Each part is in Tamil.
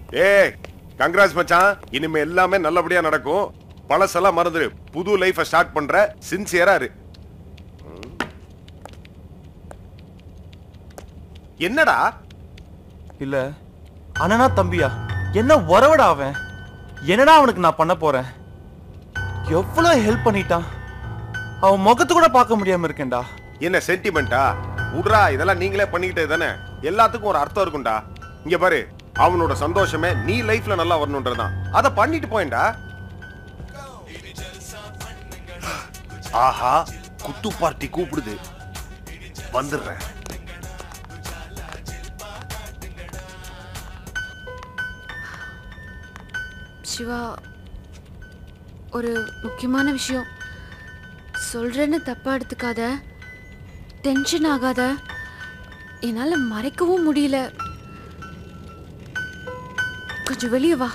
ஏய் கங்க்ராஸ் மச்சான் இனிமே எல்லாமே நல்லபடியா நடக்கும் பழசெல்லாம் மறந்துரு புது லைஃப ஸ்டார்ட் பண்ற சின்சியரா இரு ம். என்னடா இல்ல அண்ணனா தம்பியா என்ன உறவடா அவன் என்னடா அவனுக்கு நான் பண்ண போறேன் எவ்வளவு ஹெல்ப் பண்ணிட்டான் அவன் முகத்து கூட பார்க்க முடியாம இருக்கேன்டா என்ன சென்டிமெண்டா உட்ரா இதெல்லாம் நீங்களே பண்ணிக்கிட்டே தானே எல்லாத்துக்கும் ஒரு அர்த்தம் இருக்கும்டா இங்க பாரு அவனோட சந்தோஷமே நீ லைஃப்ல நல்லா வரணுன்றதுதான் அத பண்ணிட்டு போயேன்டா ஆஹா குத்து பார்ட்டி கூப்பிடுது வந்துடுறேன் சிவா ஒரு முக்கியமான விஷயம் சொல்றேன்னு தப்பா எடுத்துக்காத டென்ஷன் ஆகாத என்னால மறைக்கவும் முடியல கொஞ்சம் வெளியே வா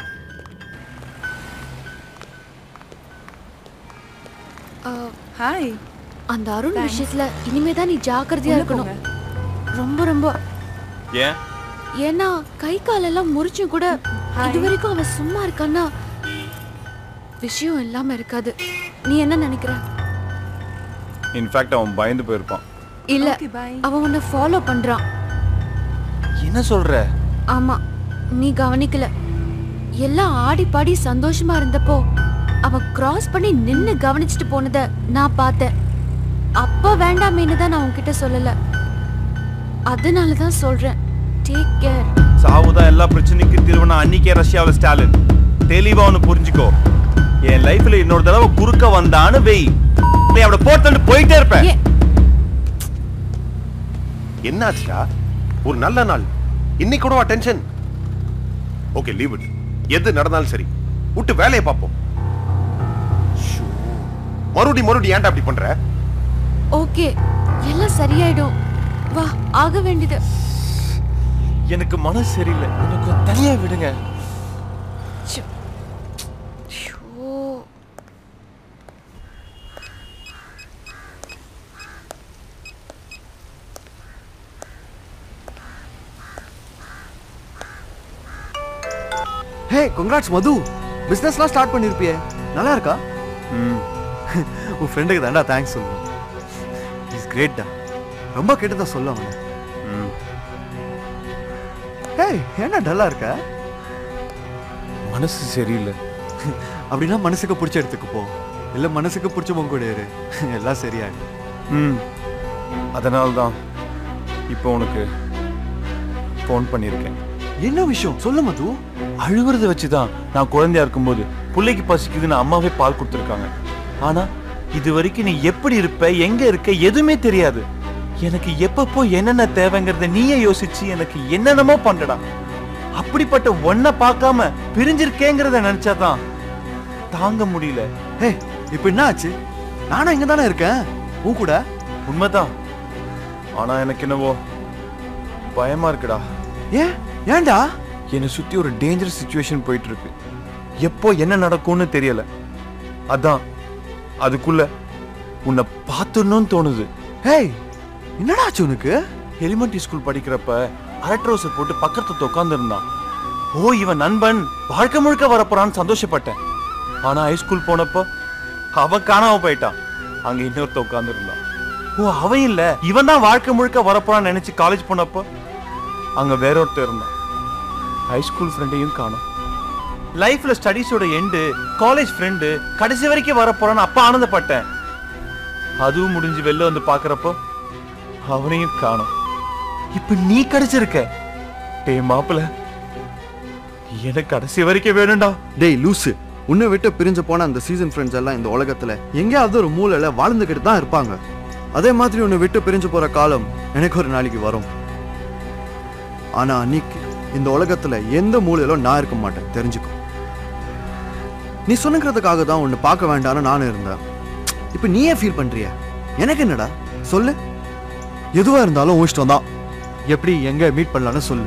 ஹாய் அந்த அருண் விஷயத்துல இனிமே தான் நீ ஜாக்கிரதையா இருக்கணும் ரொம்ப ரொம்ப ஏன் ஏன்னா கை காலெல்லாம் முறிச்சும் கூட இது வரைக்கும் அவன் சும்மா இருக்கான்னா விஷயம் இல்லாம இருக்காது நீ என்ன நினைக்கிற இன்ஃபேக்ட் அவன் பயந்து போயிருப்பான் இல்ல Okay, bye. அவன் உன்னை ஃபாலோ பண்றான் என்ன சொல்ற ஆமா நீ கவனிக்கல எல்லாம் ஆடி பாடி சந்தோஷமா இருந்தப்போ அவன் கிராஸ் பண்ணி நின்னு கவனிச்சுட்டு போனத நான் பார்த்தேன் அப்ப வேண்டாமேன்னு தான் நான் உன்கிட்ட சொல்லல அதனால தான் சொல்றேன் டேக் கேர் சாவுதான் எல்லா பிரச்சனைக்கும் தீர்வுனா அன்னிக்கே ரஷ்யாவில் ஸ்டாலின் தெளிவா ஒன்று புரிஞ்சுக்கோ என் லைஃப்ல இன்னொரு தடவை குறுக்க வந்தான்னு வெய் நீ அவட போட்டு போயிட்டே இருப்பேன் ஏ என்னாச்சுடா ஒரு நல்ல நாள் இன்னைக்கு கூட டென்ஷன் ஓகே லீவ் இட் எது நடந்தாலும் சரி விட்டு வேலையை பார்ப்போம் ஷோ. மறுபடி மறுபடி ஏன்டா அப்படி பண்ற ஓகே எல்லாம் சரியாயிடும் வா ஆக வேண்டியது எனக்கு மனசு சரியில்லை எனக்கு தனியா விடுங்க ச்சோ. ஷோ. ஹே congrats மது பிஸ்னஸ்லாம் ஸ்டார்ட் பண்ணிருப்பியே நல்லா இருக்கா ம் உன் ஃப்ரெண்டுக்கு தான்டா தேங்க்ஸ் சொல்லணும் இஸ் கிரேட்டா ரொம்ப கேட்டதா சொல்ல அவனை ம் ஹே என்ன டல்லா இருக்க மனசு சரியில்லை அப்படின்னா மனசுக்கு பிடிச்ச இடத்துக்கு போ இல்ல மனசுக்கு பிடிச்சவங்க கூட இரு எல்லாம் சரியாயிடும் ம் அதனால தான் இப்போ உனக்கு ஃபோன் பண்ணியிருக்கேன் என்ன விஷயம் சொல்லு மது அழுகுறத வச்சு தான் நான் குழந்தையா இருக்கும்போது பிள்ளைக்கு பசிக்குதுன்னு அம்மாவே பால் கொடுத்துருக்காங்க ஆனா இது வரைக்கும் நீ எப்படி இருப்ப எங்க இருக்க எதுவுமே தெரியாது எனக்கு எப்பப்போ என்னென்ன தேவைங்கிறத நீயே யோசிச்சு எனக்கு என்னென்னமோ பண்றடா அப்படிப்பட்ட ஒன்ன பார்க்காம பிரிஞ்சிருக்கேங்கிறத நினைச்சாதான் தாங்க முடியல ஹே இப்போ என்ன ஆச்சு நானும் இங்க தானே இருக்கேன் உன் கூட உண்மைதான் ஆனா எனக்கு என்னவோ பயமா இருக்குடா ஏன் ஏன்டா என்னை சுத்தி ஒரு டேஞ்சரஸ் சுச்சுவேஷன் போயிட்டு இருக்கு எப்போ என்ன நடக்கும்னு தெரியல அதான் அதுக்குள்ள உன்னை பார்த்துடணும்னு தோணுது ஹேய் என்னடா ஆச்சு உனக்கு எலிமெண்ட்ரி ஸ்கூல் படிக்கிறப்ப அரட்ரோசர் போட்டு பக்கத்துல உட்கார்ந்து இருந்தான் ஓ இவன் நண்பன் வாழ்க்கை முழுக்க வரப்போறான்னு சந்தோஷப்பட்டேன் ஆனா ஹைஸ்கூல் போனப்போ அவன் காணாம போயிட்டான் அங்க இன்னொருத்த உட்கார்ந்து இருந்தான் ஓ அவன் இல்ல இவன் தான் வாழ்க்கை முழுக்க வரப்போறான்னு நினைச்சு காலேஜ் போனப்போ அங்க வேற ஒருத்தர் இருந்தான் ஹைஸ்கூல் ஃப்ரெண்டையும் காணோம் லைஃப்ல ஸ்டடீஸோட எண்டு காலேஜ் ஃப்ரெண்டு கடைசி வரைக்கும் வரப்போறான்னு அப்ப ஆனந்தப்பட்டேன் அதுவும் முடிஞ்சு வெளில வந்து பாக்குறப்போ அவனையும் காணோம் இப்ப நீ கிடைச்சிருக்க டேய் மாப்பிள எனக்கு கடைசி வரைக்கும் வேணும்டா டேய் லூசு உன்னை விட்டு பிரிஞ்சு போன அந்த சீசன் ஃப்ரெண்ட்ஸ் எல்லாம் இந்த உலகத்துல எங்கேயாவது ஒரு மூலையில வாழ்ந்துகிட்டு தான் இருப்பாங்க அதே மாதிரி உன்னை விட்டு பிரிஞ்சு போற காலம் எனக்கு ஒரு நாளைக்கு வரும் ஆனா அன்னைக்கு இந்த உலகத்துல எந்த மூலையிலும் நான் இருக்க மாட்டேன் தெரிஞ்சுக்கோ நீ சொன்னங்கிறதுக்காக தான் உன்னை பார்க்க வேண்டாம்னு நானும் இருந்தேன் இப்போ நீயே ஃபீல் பண்றிய எனக்கு என்னடா சொல்லு எதுவா இருந்தாலும் உன் இஷ்டம் தான் எப்படி எங்க மீட் பண்ணலாம்னு சொல்லு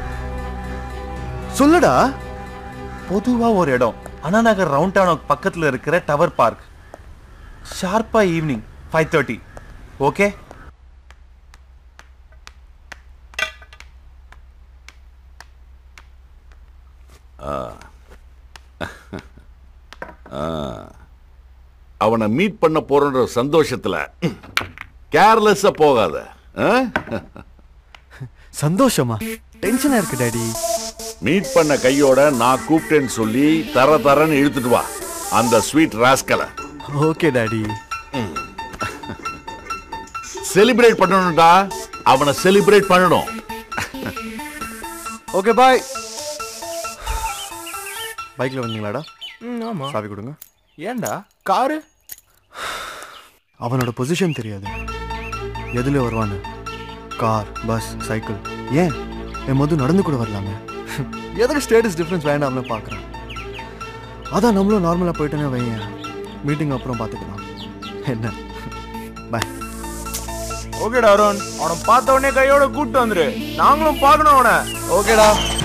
சொல்லுடா பொதுவா ஒரு இடம் அண்ணா நகர் ரவுண்ட் டவுன் பக்கத்துல இருக்கிற டவர் பார்க் ஷார்ப்பா ஈவினிங் ஃபைவ் தேர்ட்டி ஓகே அவனை மீட் பண்ண போறன்ற சந்தோஷத்துல கேர்லெஸ்ஸா போகாத ஆ? சந்தோஷமா டென்ஷனா இருக்கு டாடி மீட் பண்ண கையோட நான் கூப்பிட்டேன்னு சொல்லி தர தரன்னு இழுத்துட்டு வா அந்த ஸ்வீட் ராஸ்கலை ஓகே டாடி செலிப்ரேட் பண்ணணும்டா அவனை செலிப்ரேட் பண்ணணும் ஓகே பாய் பைக்ல வந்தீங்களாடா ம், ஆமா சாவி கொடுங்க ஏன்டா காரு அவனோட பொசிஷன் தெரியாது எதுல வருவான்னு கார் பஸ் சைக்கிள் ஏன் என் மது நடந்து கூட வரலாமே எதுக்கு ஸ்டேட்டஸ் டிஃப்ரென்ஸ் வேண்டாம்னு பார்க்குறேன் அதான் நம்மளும் நார்மலாக போயிட்டேனே வையன் மீட்டிங் அப்புறம் பார்த்துக்கலாம் என்ன பாய் ஓகேடா அருண் அவனை பார்த்த உடனே கையோட கூட்டு வந்துரு நாங்களும் பார்க்கணும் அவனை ஓகேடா